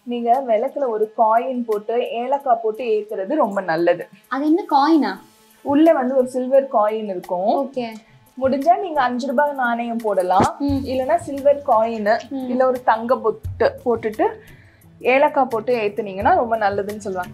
நீங்க விளக்குல ஒரு காயின் போட்டு ஏலக்காய் போட்டு ஏத்துறது ரொம்ப நல்லது அது என்ன காயினா உள்ள வந்து ஒரு சில்வர் காயின் இருக்கும் ஓகே முடிஞ்சா நீங்க அஞ்சு ரூபாய் நாணயம் போடலாம் இல்லைன்னா சில்வர் காயின் இல்ல ஒரு தங்க பொட்டு போட்டுட்டு ஏலக்காய் போட்டு ஏத்துனீங்கன்னா ரொம்ப நல்லதுன்னு சொல்லுவாங்க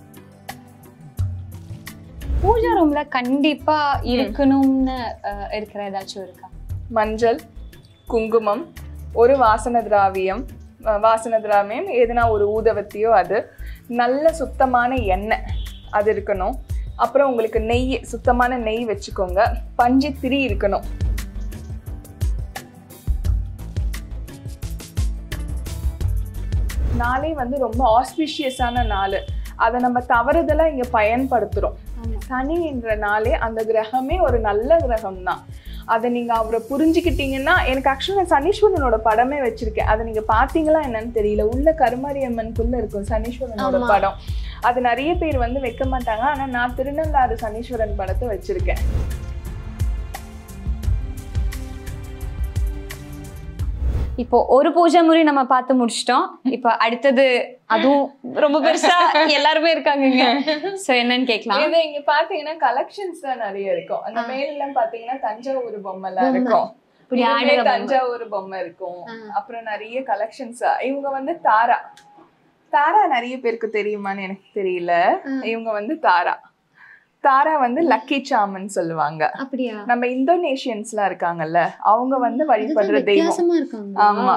பூஜா ரூம்ல கண்டிப்பா இருக்கணும்னு அஹ், இருக்கிற ஏதாச்சும் இருக்கா மஞ்சள் குங்குமம் ஒரு வாசன திராவியம் அஹ் வாசன திராவியம் எதுனா ஒரு ஊதவத்தியோ அது நல்ல சுத்தமான எண்ணெய் அது இருக்கணும் அப்புறம் உங்களுக்கு நெய் சுத்தமான நெய் வச்சுக்கோங்க பஞ்சு திரி இருக்கணும் நாளே வந்து ரொம்ப ஆஸ்பிஷியஸான நாள் அதை நம்ம தவறுதலா இங்க பயன்படுத்துறோம் ஆமா. சனி என்ற நாளே அந்த கிரகமே ஒரு நல்ல கிரகம் தான் அதை நீங்க அவரை புரிஞ்சுக்கிட்டீங்கன்னா எனக்கு ஆக்சுவலா சனீஸ்வரனோட படமே வச்சிருக்கேன் அதை நீங்க பாத்தீங்களா என்னன்னு தெரியல உள்ள கருமாரி அம்மனுக்குள்ள இருக்கும் சனீஸ்வரனோட ஆமா. படம் அது நிறைய பேர் வந்து வைக்க மாட்டாங்க ஆனா நான் திருநள்ளாறு சனீஸ்வரன் படத்தை வச்சிருக்கேன் இப்போ ஒரு பூஜை முறை நம்ம பார்த்து முடிச்சிட்டோம் இப்போ அடுத்தது அதுவும் ரொம்ப பெருசா எல்லாருமே இருக்காங்கங்க சோ என்னன்னு கேட்கலாம் இது இங்க பாத்தீங்கன்னா கலெக்ஷன்ஸ் தான் நிறைய இருக்கும் அந்த மேல எல்லாம் பாத்தீங்கன்னா தஞ்சாவூர் பொம்மை எல்லாம் பொம்மை. இருக்கும் இப்படி இதுவுமே ஆடுற பொம்மை. தஞ்சாவூர் பொம்மை இருக்கும் ஆ. அப்புறம் நிறைய கலெக்ஷன்ஸ் இவங்க வந்து தாரா தாரா நிறைய பேருக்கு தெரியுமான்னு எனக்கு தெரியல ஆ. இவங்க வந்து தாரா தாரா வந்து லக்கி சாமன் சொல்லுவாங்க அப்படியா நம்ம இந்தோனேஷியன்ஸ்லாம் இருக்காங்கல்ல அவங்க வந்து வழிபடுற அதுதான் தெய்வம் வித்தியாசமா இருக்காங்க ஆமா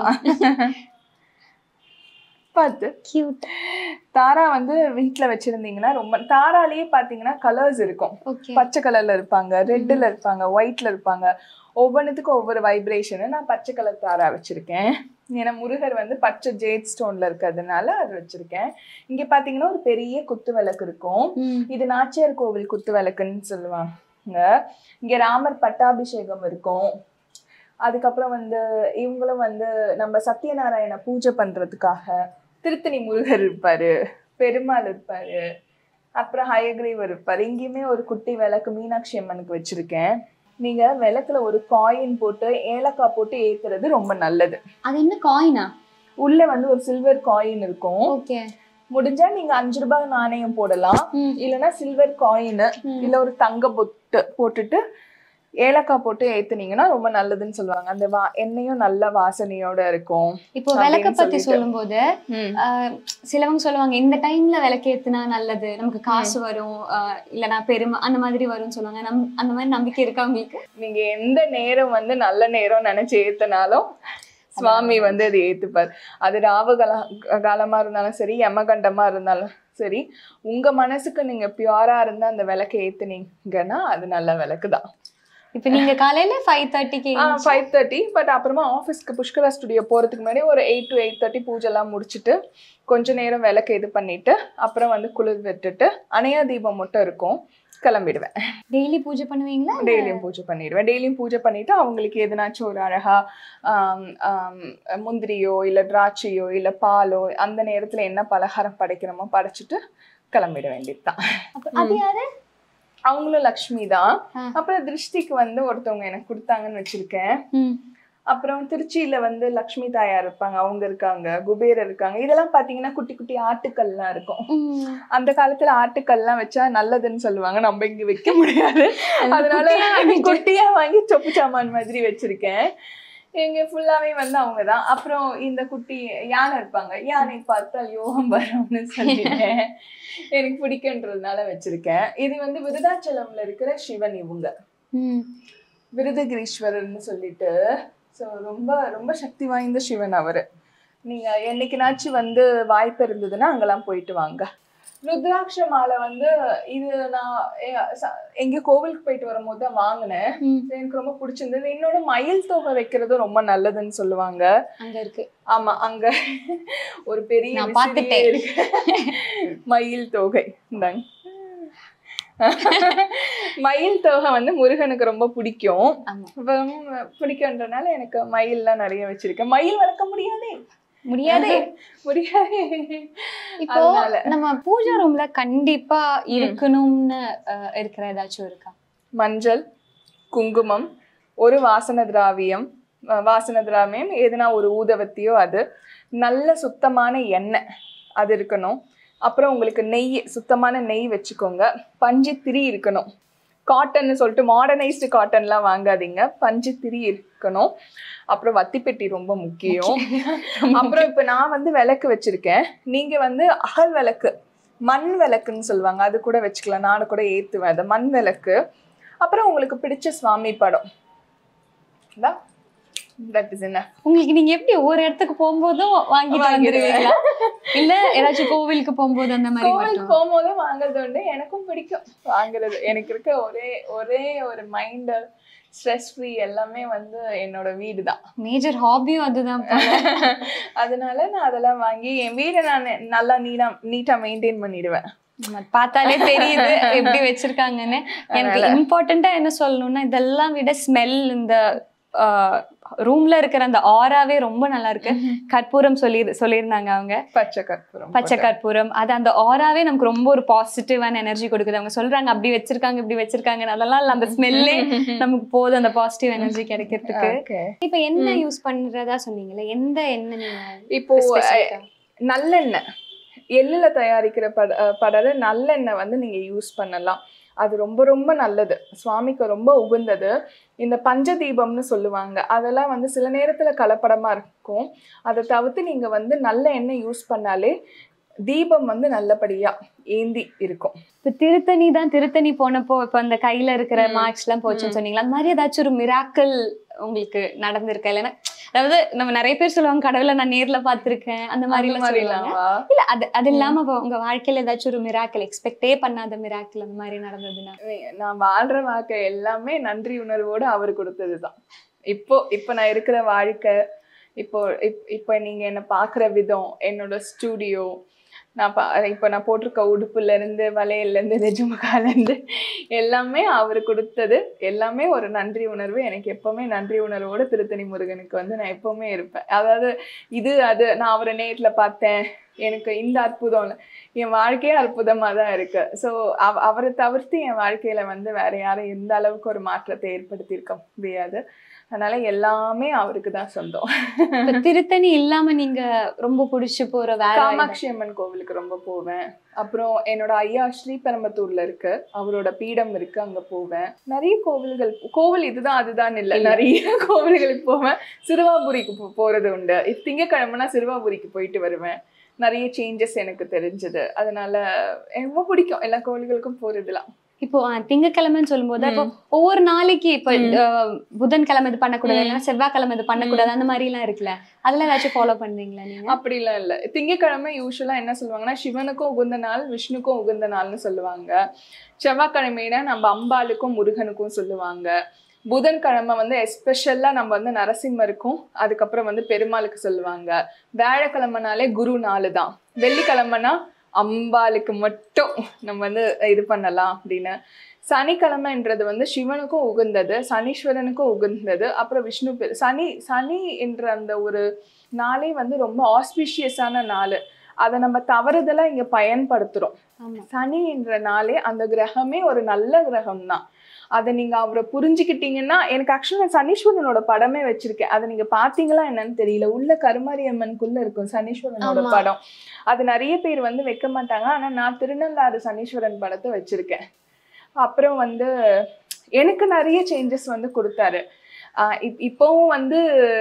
பார்த்து கியூட் தாரா வந்து வீட்ல வச்சிருந்தீங்கன்னா ரொம்ப தாராலேயே பாத்தீங்கன்னா கலர்ஸ் இருக்கும் ஓகே பச்சை கலர்ல இருப்பாங்க ரெட்ல இருப்பாங்க ஒயிட்ல இருப்பாங்க ஒவ்வொன்றுத்துக்கும் ஒவ்வொரு வைப்ரேஷனு நான் பச்சை கலர் தாரா வச்சிருக்கேன் ஏன்னா முருகர் வந்து பச்சை ஜேட் ஸ்டோன்ல இருக்கிறதுனால அது வச்சிருக்கேன் இங்க பாத்தீங்கன்னா ஒரு பெரிய குத்து விளக்கு இருக்கும் இது நாச்சியார் கோவில் குத்து விளக்குன்னு சொல்லுவாங்க இங்க ராமர் பட்டாபிஷேகம் இருக்கும் அதுக்கப்புறம் வந்து இவங்களும் வந்து நம்ம சத்யநாராயண பூஜை பண்றதுக்காக திருத்தணி முருகர் இருப்பாரு பெருமாள் இருப்பாரு அப்புறம் ஹயக்ரீவர் இருப்பாரு இங்கேயுமே ஒரு குட்டி விளக்கு மீனாட்சி அம்மனுக்கு வச்சிருக்கேன் நீங்க விளக்குல ஒரு காயின் போட்டு ஏலக்காய் போட்டு ஏத்துறது ரொம்ப நல்லது அது என்ன காயினா உள்ள வந்து ஒரு சில்வர் காயின் இருக்கும் ஓகே முடிஞ்சா நீங்க அஞ்சு ரூபாய் நாணயம் போடலாம் இல்லைன்னா சில்வர் காயின் இல்ல ஒரு தங்க பொட்டு போட்டுட்டு ஏலக்காய் போட்டு ஏத்துனீங்கன்னா ரொம்ப நல்லதுன்னு சொல்லுவாங்க அந்த வா எண்ணெயும் நல்ல வாசனையோட இருக்கும் இப்போ விளக்க அப்படின்னு பத்தி சொல்லிட்டு. சொல்லும்போது ஆஹ், சிலவங்க சொல்லுவாங்க இந்த டைம்ல விளக்கு ஏத்துனா நல்லது நமக்கு காசு வரும் ஆஹ், இல்லனா பெருமை அந்த மாதிரி வரும்னு சொல்லுவாங்க நம் அந்த மாதிரி நம்பிக்கை இருக்கா உங்களுக்கு நீங்க எந்த நேரம் வந்து நல்ல நேரம் நினைச்சு ஏத்துனாலும் சுவாமி வந்து அது ஏத்துப்பார் அது ராவு கால காலமா இருந்தாலும் சரி யமகண்டமா இருந்தாலும் சரி உங்க மனசுக்கு நீங்க பியூரா இருந்தா அந்த விளக்கை ஏத்துனீங்கன்னா அது நல்ல விளக்கு தான் இப்போ நீங்க காலையில ஃபைவ் தேர்ட்டிக்கு ஃபைவ் தேர்ட்டி பட் அப்புறமா ஆஃபீஸ்க்கு புஷ்கரா ஸ்டுடியோ போகிறதுக்கு முன்னாடி ஒரு எயிட் டு எயிட் தேர்ட்டி பூஜைலாம் முடிச்சுட்டு கொஞ்ச நேரம் விளக்கு இது பண்ணிட்டு அப்புறம் வந்து குளிர் விட்டுட்டு அணையா தீபம் மட்டும் இருக்கும் கிளம்பிடுவேன் டெய்லி பூஜை பண்ணுவீங்களா டெய்லியும் பூஜை பண்ணிடுவேன் டெய்லியும் பூஜை பண்ணிட்டு அவங்களுக்கு எதனாச்சும் ஒரு அழகா ஆம், ஆம், முந்திரியோ இல்லை திராட்சையோ இல்லை பாலோ அந்த நேரத்தில் என்ன பலகாரம் படைக்கிறோமோ படைச்சிட்டு கிளம்பிட வேண்டியதுதான் அப்ப அது யாரு அவங்களும் லக்ஷ்மி தான் ஆ. அப்புறம் திருஷ்டிக்கு வந்து ஒருத்தவங்க எனக்கு கொடுத்தாங்கன்னு வச்சிருக்கேன் ம். அப்புறம் திருச்சியில வந்து லக்ஷ்மி தாயார் இருப்பாங்க அவங்க இருக்காங்க குபேரர் இருக்காங்க இதெல்லாம் பாத்தீங்கன்னா குட்டி குட்டி ஆட்டுக்கள்லாம் இருக்கும் ம். அந்த காலத்துல ஆட்டுக்கள்லாம் வச்சா நல்லதுன்னு சொல்லுவாங்க நம்ம இங்க வைக்க முடியாது அதனால குட்டியா வாங்கிட்டு. குட்டியா வாங்கி சொப்பு சாமான் மாதிரி வச்சிருக்கேன் இங்க ஃபுல்லாவே வந்து அவங்கதான் அப்புறம் இந்த குட்டி யானை இருப்பாங்க யானை பார்த்தால் யோகம் வரும்னு சொல்லிட்டேன் எனக்கு பிடிக்குன்றதுனால வச்சிருக்கேன் இது வந்து விருதாச்சலம்ல இருக்கிற சிவன் இவங்க ம். விருதகிரீஸ்வரர்னு சொல்லிட்டு ஸோ ரொம்ப ரொம்ப சக்தி வாய்ந்த சிவன் அவரு நீங்க என்னைக்குனாச்சும் வந்து வாய்ப்பு இருந்ததுன்னா அங்கெல்லாம் போயிட்டு வாங்க ருத்ராட்ச மாலை வந்து இது நான் எ- ச- எங்க கோவிலுக்கு போயிட்டு வரும்போது தான் வாங்கினேன் ம். எனக்கு ரொம்ப பிடிச்சிருந்தது இன்னொன்று மயில் தொகை வைக்கிறதும் ரொம்ப நல்லதுன்னு சொல்லுவாங்க அங்க இருக்கு ஆமா அங்க ஒரு பெரிய நான் விசிறியே பார்த்துட்டேன். இருக்கு. மயில் தொகை இந்தாங்க மயில் தொகை வந்து முருகனுக்கு ரொம்ப பிடிக்கும் ஆமா ரொம்ப பிடிக்கும்ன்றனால எனக்கு மயில்லாம் நிறைய வச்சிருக்கேன் மயில் வளர்க்க முடியாதே முடியாது முடியாது இப்போ அதனால. நம்ம பூஜா ரூம்ல கண்டிப்பா இருக்கணும்னு அஹ், இருக்கிற ஏதாச்சும் இருக்கா மஞ்சள் குங்குமம் ஒரு வாசன திராவியம் அஹ் வாசன திராவியம் எதுனா ஒரு ஊதவத்தியோ அது நல்ல சுத்தமான எண்ணெய் அது இருக்கணும் அப்புறம் உங்களுக்கு நெய் சுத்தமான நெய் வச்சுக்கோங்க பஞ்சு திரி இருக்கணும் காட்டன்னு சொல்லிட்டு மாடர்னைஸ்டு காட்டன்லாம் வாங்காதீங்க பஞ்சு திரி இருக்கணும் அப்புறம் வத்திப்பெட்டி ரொம்ப முக்கியம் அப்புறம் இப்போ நான் வந்து விளக்கு வச்சிருக்கேன் நீங்க வந்து அகல் விளக்கு மண் விளக்குன்னு சொல்லுவாங்க அது கூட வச்சுக்கலாம் நானும் கூட ஏத்துவேன் அதை மண் விளக்கு அப்புறம் உங்களுக்கு பிடிச்ச சுவாமி படம் தட் இஸ் என்ன உங்களுக்கு நீங்க எப்படி ஒவ்வொரு இடத்துக்கு போகும்போதும் வாங்கிட்டு வாங்கிடுவேன். வந்துருவீங்களா இல்ல ஏதாச்சும் கோவிலுக்கு போகும்போது அந்த மாதிரி கோவிலுக்கு மட்டும் போகும்போது வாங்குறது உண்டு எனக்கும் பிடிக்கும் வாங்குறது எனக்கு இருக்க ஒரே ஒரே ஒரு மைண்ட் ஸ்ட்ரெஸ் ஃப்ரீ எல்லாமே வந்து என்னோட வீடு தான் மேஜர் ஹாபியும் அதுதான் போல. அதனால நான் அதெல்லாம் வாங்கி என் வீடை நான் நல்லா நீட்டா நீட்டா மெயின்டைன் பண்ணிடுவேன் நம்ம பார்த்தாலே தெரியுது எப்படி வச்சிருக்காங்கன்னு எனக்கு இம்பார்ட்டண்டா என்ன சொல்லணும்னா இதெல்லாம் விட ஸ்மெல் இந்த ரூம்ல இருக்கிற அந்த ஆராவே ரொம்ப நல்லா இருக்கு கற்பூரம் சொல்லி சொல்லியிருந்தாங்க அவங்க பச்சை கற்பூரம் பச்சை கற்பூரம் அது அந்த ஆராவே நமக்கு ரொம்ப ஒரு பாசிட்டிவான எனர்ஜி கொடுக்குது அவங்க சொல்றாங்க அப்படி வச்சிருக்காங்க இப்படி வச்சிருக்காங்க அதெல்லாம் இல்ல அந்த ஸ்மெல்லே நமக்கு போதும் அந்த பாசிட்டிவ் எனர்ஜி கிடைக்கிறதுக்கு Okay. இப்ப என்ன யூஸ் பண்றதா சொன்னீங்கல்ல எந்த எண்ணெய் நீங்க இப்போ specific ஆ? நல்லெண்ணெய் எள்ளுல தயாரிக்கிற பட அஹ் படர நல்லெண்ணெய் வந்து நீங்க யூஸ் பண்ணலாம் அது ரொம்ப ரொம்ப நல்லது சுவாமிக்கு ரொம்ப உகந்தது இந்த பஞ்ச தீபம்னு சொல்லுவாங்க அதெல்லாம் வந்து சில நேரத்துல கலப்படமா இருக்கும் அதை தவிர்த்து நீங்க வந்து நல்ல எண்ணெய் யூஸ் பண்ணாலே தீபம் வந்து நல்லபடியா ஏந்தி இருக்கும் இப்ப திருத்தணி தான் திருத்தணி போனப்போ இப்ப அந்த கையில இருக்கிற ம். மார்க்ஸ் எல்லாம் போச்சுன்னு சொன்னீங்களா அந்த மாதிரி ஏதாச்சும் ஒரு மிராக்கல் உங்களுக்கு நடந்திருக்கா இல்லைன்னா அதாவது நம்ம நிறைய பேர் சொல்லுவாங்க கடவுளை நான் நேர்ல பார்த்திருக்கேன் அந்த மாதிரி அந்த எல்லாம் சொல்லுவாங்க மாதிரிலாமா? இல்ல அது அது இல்லாம இப்ப உங்க வாழ்க்கையில ஏதாச்சும் ஒரு மிராக்கல் எக்ஸ்பெக்டே பண்ணாத மிராக்கல் அந்த மாதிரி நடந்ததுன்னா நான் வாழ்ற வாழ்க்கை எல்லாமே நன்றி உணர்வோடு அவர் கொடுத்ததுதான் இப்போ இப்போ நான் இருக்கிற வாழ்க்கை இப்போ இப்- இப்போ நீங்க என்ன பார்க்குற விதம் என்னோட ஸ்டூடியோ நான் பா இப்போ நான் போட்டிருக்க உடுப்புல இருந்து வளையல்ல இருந்து ரெஜுமுகால இருந்து எல்லாமே அவர் கொடுத்தது எல்லாமே ஒரு நன்றி உணர்வு எனக்கு எப்பவுமே நன்றி உணர்வோட திருத்தணி முருகனுக்கு வந்து நான் எப்பவுமே இருப்பேன் அதாவது இது அது நான் அவரை நேர்ல பார்த்தேன் எனக்கு இந்த அற்புதம் இல்ல. என் வாழ்க்கையே அற்புதமா தான் இருக்கு ஸோ அவ அவரை தவிர்த்து என் வாழ்க்கையில வந்து வேற யாரும் எந்த அளவுக்கு ஒரு மாற்றத்தை ஏற்படுத்தியிருக்க முடியாது அதனால எல்லாமே அவருக்கு தான் சொந்தம் இப்ப திருத்தணி இல்லாம நீங்க ரொம்ப புடிச்சு போற வேற காமாட்சி அம்மன் கோவிலுக்கு ரொம்ப போவேன் அப்புறம் என்னோட ஐயா ஸ்ரீபெரும்பத்தூர்ல இருக்கு அவரோட பீடம் இருக்கு அங்க போவேன் நிறைய கோவில்கள் கோவில் இதுதான் அதுதான் இல்ல இல்ல. நிறைய கோவில்களுக்கு போவேன் சிறுவாபுரிக்கு போ- போறது உண்டு இப்ப திங்கக்கிழமைனா சிறுவாபுரிக்கு போயிட்டு வருவேன் நிறைய சேஞ்சஸ் எனக்கு தெரிஞ்சது அதனால எனக்கு ரொம்ப பிடிக்கும் எல்லா கோவில்களுக்கும் போறதுலாம் இப்போ ஆ, திங்கட்கிழமைன்னு சொல்லும்போது இப்போ ஒவ்வொரு நாளைக்கு இப்போ அஹ், புதன்கிழமை இது பண்ணக்கூடாது இல்லைன்னா செவ்வாய்க்கிழமை இது பண்ணக்கூடாது அந்த மாதிரி எல்லாம் இருக்குல்ல அதெல்லாம் ஏதாச்சும் ஃபாலோ பண்றீங்களா நீங்க அப்படிலாம் இல்ல திங்கக்கிழமை யூஸ்வலா என்ன சொல்லுவாங்கன்னா சிவனுக்கும் உகந்த நாள் விஷ்ணுக்கும் உகந்த நாள்னு சொல்லுவாங்க செவ்வாய்க்கிழமைனா நம்ம அம்பாளுக்கும் முருகனுக்கும் சொல்லுவாங்க புதன்கிழமை வந்து எஸ்பெஷல்லா நம்ம வந்து நரசிம்மருக்கும் அதுக்கப்புறம் வந்து பெருமாளுக்கு சொல்லுவாங்க வியாழக்கிழமைனாலே குரு நாள் தான் வெள்ளிக்கிழமைனா அம்பாளுக்கு மட்டும் நம்ம வந்து இது பண்ணலாம் அப்படின்னு சனிக்கிழமைன்றது வந்து சிவனுக்கும் உகந்தது சனீஸ்வரனுக்கும் உகந்தது அப்புறம் விஷ்ணு பெரு சனி சனி என்ற அந்த ஒரு நாளே வந்து ரொம்ப ஆஸ்பிஷியஸான நாள் அதை நம்ம தவறுதலா இங்க பயன்படுத்துறோம் ஆமா சனி என்ற நாளே அந்த கிரகமே ஒரு நல்ல கிரகம் தான் அதை நீங்க அவரை புரிஞ்சுக்கிட்டீங்கன்னா எனக்கு ஆக்சுவலா சனீஸ்வரனோட படமே வச்சிருக்கேன் அதை நீங்க பாத்தீங்களா என்னன்னு தெரியல உள்ள கருமாரி அம்மனுக்குள்ள இருக்கும் சனீஸ்வரனோட ஆமா. படம் அது நிறைய பேர் வந்து வைக்க மாட்டாங்க ஆனா நான் திருநள்ளாறு சனீஸ்வரன் படத்தை வச்சிருக்கேன் அப்புறம் வந்து எனக்கு நிறைய சேஞ்சஸ் வந்து கொடுத்தாரு ஆஹ் இப்- இப்பவும் வந்து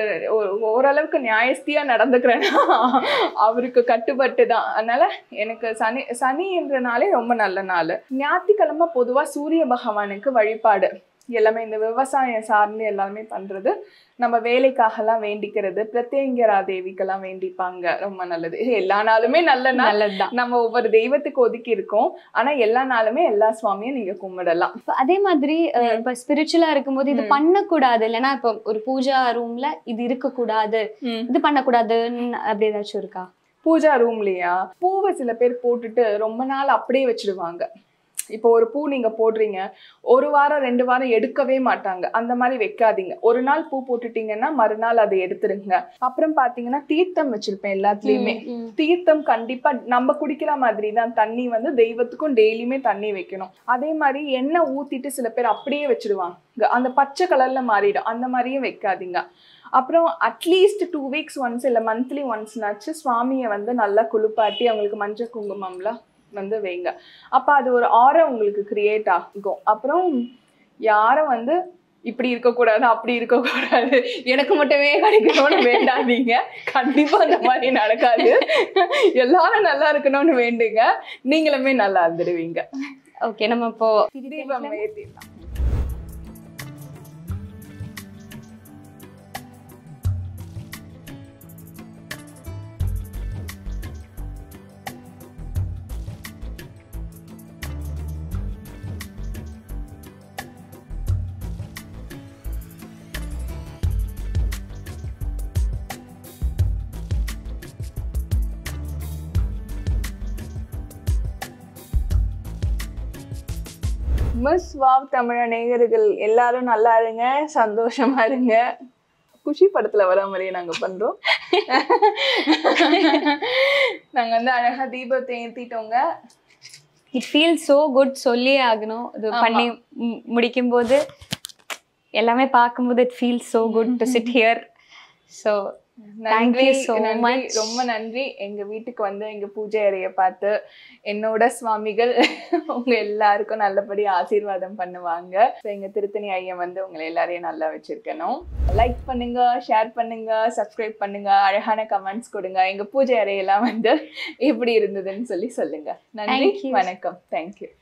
ஓ- ஓரளவுக்கு நியாயஸ்தியா நடந்துக்கிறேன்னா அவருக்கு கட்டுப்பட்டு தான் அதனால எனக்கு சனி சனி என்ற நாளே ரொம்ப நல்ல நாள் ஞாயிற்றுக்கிழமை பொதுவா சூரிய பகவானுக்கு வழிபாடு எல்லாமே இந்த விவசாயம் சார்ந்து எல்லாமே பண்றது நம்ம வேலைக்காகலாம் வேண்டிக்கிறது பிரத்யங்கரா தேவிக்கெல்லாம் வேண்டிப்பாங்க ரொம்ப நல்லது இது எல்லா நாளுமே நல்ல நாள் நல்லதுதான் நம்ம ஒவ்வொரு தெய்வத்துக்கு ஒதுக்கி இருக்கோம் ஆனா எல்லா நாளுமே எல்லா சுவாமியும் நீங்க கும்பிடலாம் இப்ப அதே மாதிரி அஹ், இப்ப ஸ்பிரிச்சுவலா இருக்கும்போது இது ம். பண்ணக்கூடாது இல்லைன்னா இப்ப ஒரு பூஜா ரூம்ல இது இருக்கக்கூடாது இது பண்ணக்கூடாதுன்னு அப்படி ஏதாச்சும் இருக்கா பூஜா ரூம்லயா பூவை சில பேர் போட்டுட்டு ரொம்ப நாள் அப்படியே வச்சிடுவாங்க இப்போ ஒரு பூ நீங்க போடுறீங்க ஒரு வாரம் ரெண்டு வாரம் எடுக்கவே மாட்டாங்க அந்த மாதிரி வைக்காதீங்க ஒரு நாள் பூ போட்டுட்டீங்கன்னா மறுநாள் அதை எடுத்துருங்க அப்புறம் பாத்தீங்கன்னா தீர்த்தம் வச்சிருப்பேன் எல்லாத்துலயுமே தீர்த்தம் கண்டிப்பா நம்ம குடிக்கிற மாதிரி தான் தண்ணி வந்து தெய்வத்துக்கும் டெய்லியுமே தண்ணி வைக்கணும் அதே மாதிரி எண்ணெய் ஊத்திட்டு சில பேர் அப்படியே வச்சிடுவாங்க அந்த பச்சை கலர்ல மாறிடும் அந்த மாதிரியும் வைக்காதீங்க அப்புறம் அட்லீஸ்ட் டூ வீக்ஸ் ஒன்ஸ் இல்லை மந்த்லி ஒன்ஸ்னாச்சு சுவாமியை வந்து நல்லா குளிப்பாட்டி அவங்களுக்கு மஞ்சள் குங்குமம்லாம் வந்து வைங்க அப்போ அது ஒரு ஆரம் உங்களுக்கு கிரியேட் ஆகும் அப்புறம் யாரும் வந்து இப்படி இருக்கக்கூடாது அப்படி இருக்கக்கூடாது எனக்கு மட்டுமே கிடைக்கணும்னு வேண்டாதீங்க கண்டிப்பா அந்த மாதிரி நடக்காது எல்லாரும் நல்லா இருக்கணும்னு வேண்டுங்க நீங்களுமே நல்லா இருந்துடுவீங்க ஓகே நம்ம இப்போ தீபம் ஏத்திடலாம் மிஸ் வாவ் தமிழ நேயர்கள் எல்லாரும் நல்லா இருங்க சந்தோஷமா இருங்க குஷி படத்துல வர மாதிரியே நாங்க பண்றோம் நாங்க வந்து அழகா தீபத்தை ஏத்திட்டோங்க இட் ஃபீல் சோ குட் சொல்லியே ஆகணும் இது ஆமா. பண்ணி மு- முடிக்கும்போது எல்லாமே பார்க்கும்போது it feel so good to sit here so Thank நன்றி you so நன்றி, much. ரொம்ப நன்றி எங்க வீட்டுக்கு வந்து எங்க பூஜை அறைய பார்த்து என்னோட சுவாமிகள் உங்க எல்லாருக்கும் நல்லபடியா ஆசீர்வாதம் பண்ணுவாங்க So, எங்க திருத்தணி ஐயன் வந்து உங்களை எல்லாரையும் நல்லா வச்சிருக்கணும் லைக் பண்ணுங்க ஷேர் பண்ணுங்க சப்ஸ்கிரைப் பண்ணுங்க அழகான கமெண்ட்ஸ் கொடுங்க எங்க பூஜை அறையெல்லாம் வந்து எப்படி இருந்ததுன்னு சொல்லி சொல்லுங்க நன்றி Thank you. வணக்கம் தேங்க்யூ